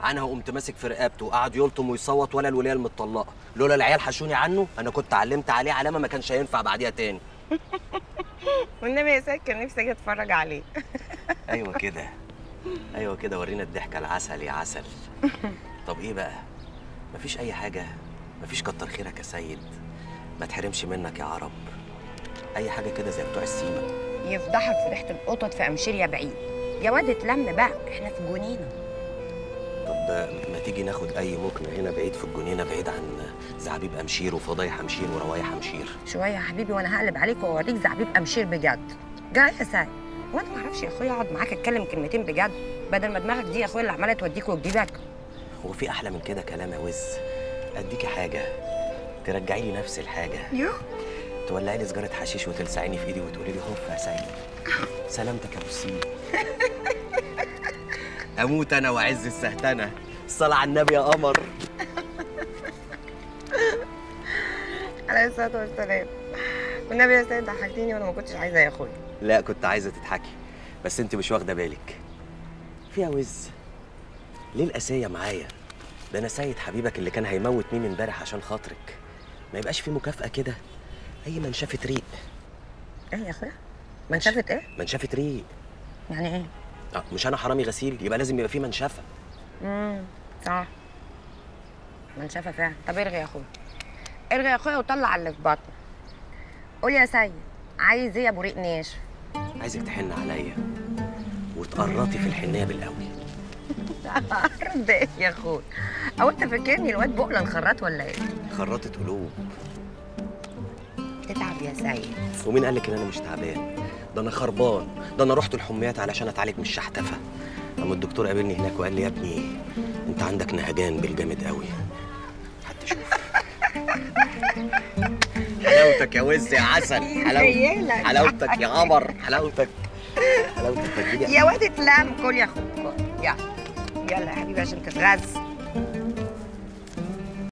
عنها وقمت ماسك في رقبته وقعد يلطم ويصوت ولا الوليه المطلقه لولا العيال حشوني عنه انا كنت علمت عليه علامه ما كانش هينفع بعديها تاني والنبي يا سيد كان نفسي اجي اتفرج عليه ايوه كده ايوه كده ورينا الضحكه العسل يا عسل طب ايه بقى مفيش اي حاجه مفيش كتر خيرك يا سيد ما تحرمش منك يا عرب اي حاجه كده زي بتوع السيما يفضحك في ريحه القطط في امشير يا بعيد يا واد اتلم بقى احنا في جنينه طب ما تيجي ناخد اي مكنه هنا بعيد في الجنينه بعيد عن زعبيب امشير وفضايح امشير وروايح امشير شويه يا حبيبي وانا هقلب عليك واوريك زعبيب امشير بجد جاي يا سيد وانا ما اعرفش يا اخويا اقعد معاك اتكلم كلمتين بجد بدل ما دماغك دي يا اخويا اللي عماله توديك وتجيبك هو في احلى من كده كلام يا وز اديكي حاجه ترجعي لي نفس الحاجه يوه تولعي لي سجاره حشيش وتلسعيني في ايدي وتقولي لي هوف يا سيد سلامتك يا ابو السين اموت انا واعز السهتنه الصلاه على النبي يا قمر عليه الصلاه والسلام والنبي يا سيد ضحكتني وانا ما كنتش عايزه يا اخويا لا كنت عايزه تضحكي بس انت مش واخده بالك فيها وز ليه القاسيه معايا ده انا سيد حبيبك اللي كان هيموت مين امبارح عشان خاطرك ما يبقاش في مكافاه كده اي منشفه ريق ايه يا اخويا منشفه ايه منشفه ريق يعني ايه اه مش انا حرامي غسيل يبقى لازم يبقى في منشفه امم صح منشفه فعلا طب ارغي يا اخويا ارغي يا اخويا وطلع اللي في بطنك قول يا سيد عايز ايه يا ابو ريق ناشف عايزك تحن عليا وتقرطي في الحنيه بالقوي عرض ايه يا اخويا او انت فاكرني الواد بقله الخراط ولا ايه خرطت قلوب تتعب يا سيد ومين قال لك ان انا مش تعبان ده انا خربان ده انا رحت الحميات علشان اتعالج من الشحتفه اما الدكتور قابلني هناك وقال لي يا ابني انت عندك نهجان بالجامد قوي حتى شوف حلاوتك يا وز يا عسل حلاوتك متخيلك. حلاوتك يا قمر حلاوتك حلاوتك تجيلي يا واد اتلم كل يا اخويا يلا يلا يا حبيبي عشان تتغذى